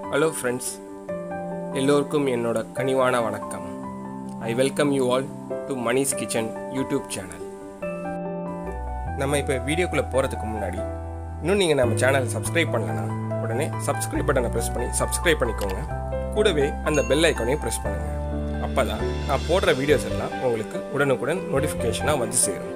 hello friends எல்லோருக்கும் என்னோட கனிவான வணக்கம் I welcome you all to Mani's kitchen YouTube channel நம்ம இப்போ வீடியோக்குள்ளே போகிறதுக்கு முன்னாடி இன்னும் நீங்கள் நம்ம சேனல் சப்ஸ்கிரைப் பண்ணலனா உடனே சப்ஸ்கிரைப் பட்டனை ப்ரெஸ் பண்ணி சப்ஸ்கிரைப் பண்ணிக்கோங்க கூடவே அந்த பெல் ஐக்கானையும் ப்ரெஸ் பண்ணுங்கள் அப்போ தான் நான் போடுற வீடியோஸ் எல்லாம் உங்களுக்கு உடனுக்குடன் நோட்டிஃபிகேஷனாக வந்து சேரும்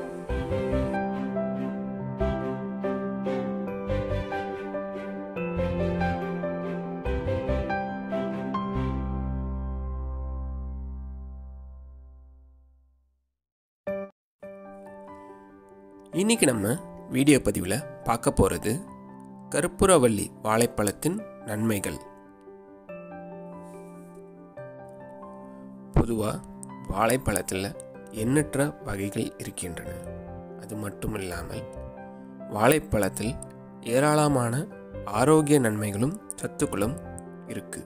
இன்னைக்கு நம்ம வீடியோ பதிவில் பார்க்க போகிறது கற்பூரவள்ளி வாழைப்பழத்தின் நன்மைகள் பொதுவாக வாழைப்பழத்தில் எண்ணற்ற வகைகள் இருக்கின்றன அது மட்டும் இல்லாமல் வாழைப்பழத்தில் ஏராளமான ஆரோக்கிய நன்மைகளும் சத்துக்களும் இருக்கு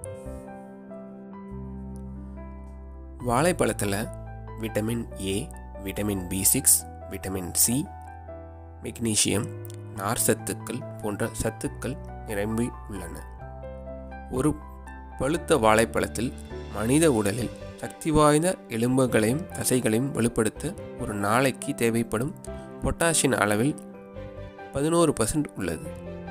வாழைப்பழத்தில் vitamin A vitamin B six vitamin C magnesium நார் சத்துக்கள் போன்ற சத்துக்கள் நிரம்பி உள்ளன ஒரு பழுத்த வாழைப்பழத்தில் மனித உடலில் சக்தி வாய்ந்த எலும்புகளையும் தசைகளையும் வலுப்படுத்த ஒரு நாளைக்கு தேவைப்படும் பொட்டாசியம் அளவில் பதினோரு பர்சன்ட் உள்ளது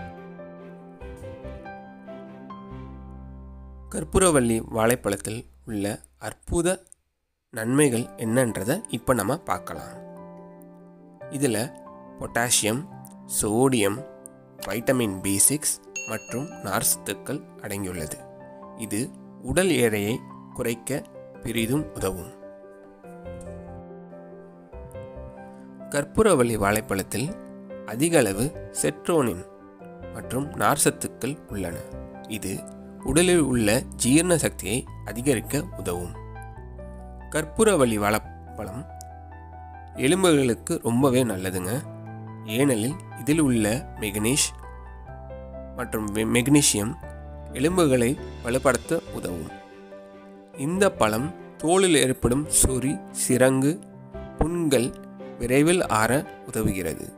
கற்பூரவள்ளி வாழைப்பழத்தில் உள்ள அற்புத நன்மைகள் என்னன்றதை இப்போ நம்ம பார்க்கலாம் இதில் potassium sodium vitamin B six மற்றும் நார்சத்துக்கள் அடங்கியுள்ளது இது உடல் எடையை குறைக்க பெரிதும் உதவும் கற்பூரவள்ளி வாழைப்பழத்தில் அதிக அளவு செட்ரோனின் மற்றும் நார்சத்துக்கள் உள்ளன இது உடலில் உள்ள ஜீரண சக்தியை அதிகரிக்க உதவும் கற்பூரவள்ளி வாழைப்பழம் எலும்புகளுக்கு ரொம்பவே நல்லதுங்க ஏனெனில் இதில் உள்ள மெக்னீஷ் மற்றும் மெக்னீசியம் எலும்புகளை வலுப்படுத்த உதவும் இந்த பழம் தோலில் ஏற்படும் சொறி சிரங்கு புண்கள் விரைவில் ஆற உதவுகிறது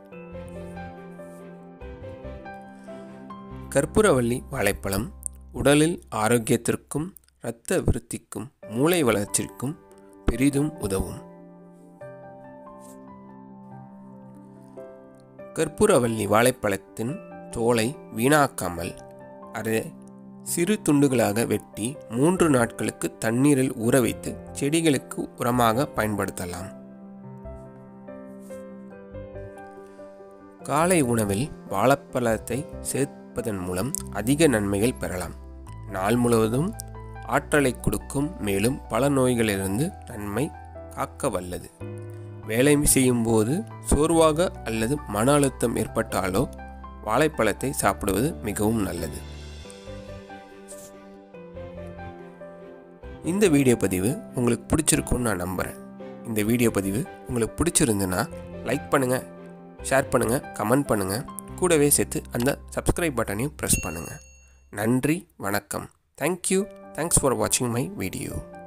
கற்பூரவள்ளி வாழைப்பழம் உடலில் ஆரோக்கியத்திற்கும் இரத்த விருத்திக்கும் மூளை வளர்ச்சிக்கும் பெரிதும் உதவும் கற்பூரவள்ளி வாழைப்பழத்தின் தோலை வீணாக்காமல் அதை சிறு துண்டுகளாக வெட்டி மூன்று நாட்களுக்கு தண்ணீரில் ஊற வைத்து செடிகளுக்கு உரமாக பயன்படுத்தலாம் காலை உணவில் வாழைப்பழத்தை சேர்ப்பதன் மூலம் அதிக நன்மைகள் பெறலாம் நாள் முழுவதும் ஆற்றலை கொடுக்கும் மேலும் பல நோய்களிலிருந்து நன்மை காக்க வல்லது வேலை செய்யும்போது சோர்வாக அல்லது மன அழுத்தம் ஏற்பட்டாலோ வாழைப்பழத்தை சாப்பிடுவது மிகவும் நல்லது இந்த வீடியோ பதிவு உங்களுக்கு பிடிச்சிருக்கும்னு நான் நம்புகிறேன் இந்த வீடியோ பதிவு உங்களுக்கு பிடிச்சிருந்துன்னா லைக் பண்ணுங்கள் ஷேர் பண்ணுங்கள் கமெண்ட் பண்ணுங்கள் கூடவே சேர்த்து அந்த சப்ஸ்கிரைப் பட்டனையும் ப்ரெஸ் பண்ணுங்கள் நன்றி வணக்கம் தேங்க்யூ தேங்க்ஸ் ஃபார் வாட்சிங் மை வீடியோ